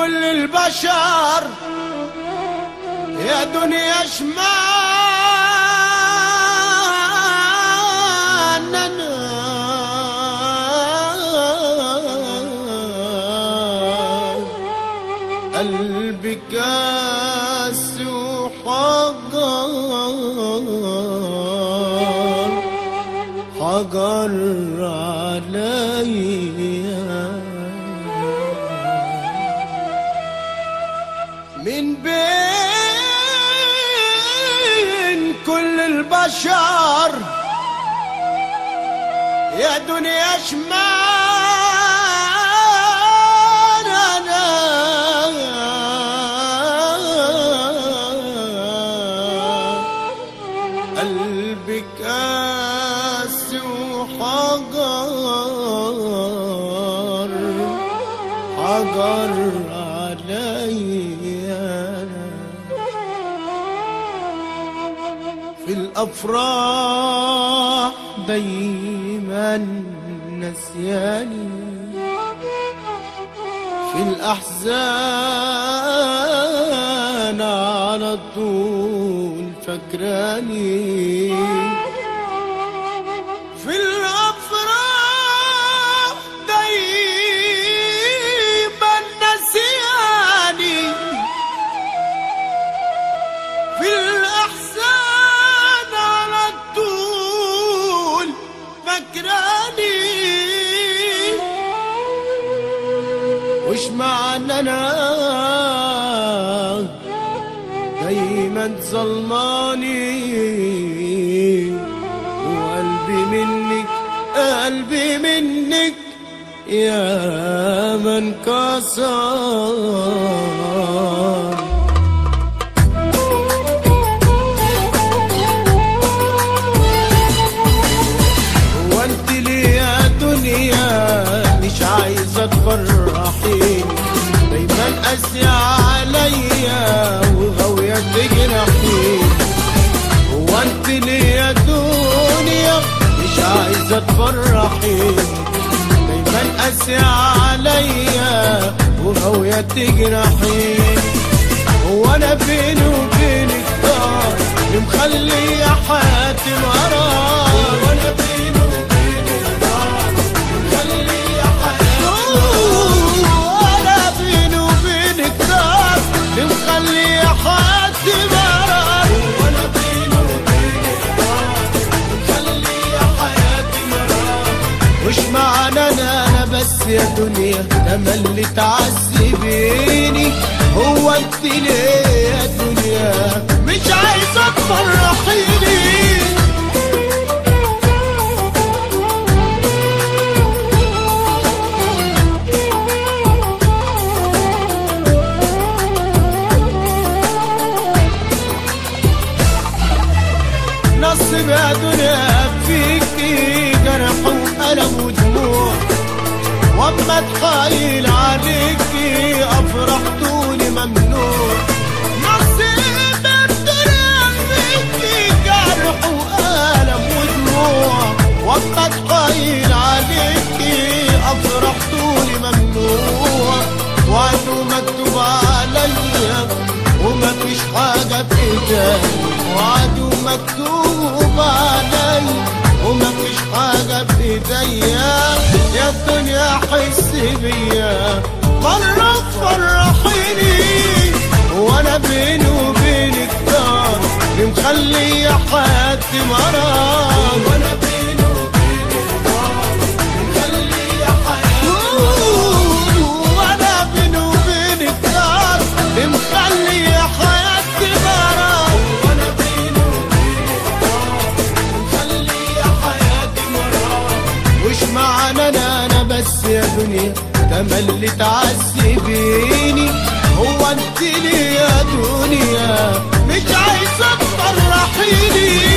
كل البشر يا دنيا شمال قلبي كاس وحجر حجر عليا من بين كل البشر يا دنيا شمال انا قلبي كاس وحجر حجر عليا في الافراح دايما نسياني في الاحزان على طول فكراني في الافراح دايما نسياني في الأحزان على طول فكراني وش معنى أنا دايما ظلماني وقلبي منك قلبي منك يا من كسر هو انت ليه يا دنيا مش عايزة تفرحيني دايما قاسية عليا وغاوية تجرحيني هو انت ليه يا دنيا مش عايزة تفرحيني دايما قاسية عليا وغاوية تجرحيني هو انا بيني وبينك دار مخلي حياتي مرار وانا بيني وبينك دار مخلي حياتي وانا بيني وبينك دار مخلي حياتي مرار وانا بيني وبينك دار مخلي حياتي مرار وش معنى انا انا بس يا دنيا لما اللي تعذبيني هو انت ليه يا دنيا مش عايزه تفرحيني نصب يا دنيا فيكي جرح وألم ودموع واما اتحايل عليكي افرح طولي ممنوع نصيب الدنيا فيكي جرح وألم ودموع واما اتحايل عليكي افرح طولي ممنوع وعده مكتوب عليا وما فيش حاجة في ايديا وعده مكتوب عليا وما فيش حاجة في ايديا يا الدنيا حس بيا مرة فرحيني وانا بيني وبينك دار مخلي حياتي مرار وانا بيني وبينك دار مخلي حياتي وانا بيني وبينك دار مخلي حياتي مرار وانا بيني وبينك دار مخلي حياتي مرار وش معنى انا انا بس يا دنيا تملي تعذبيني هو انت ليه يا دنيا مش عايزه تفرحيني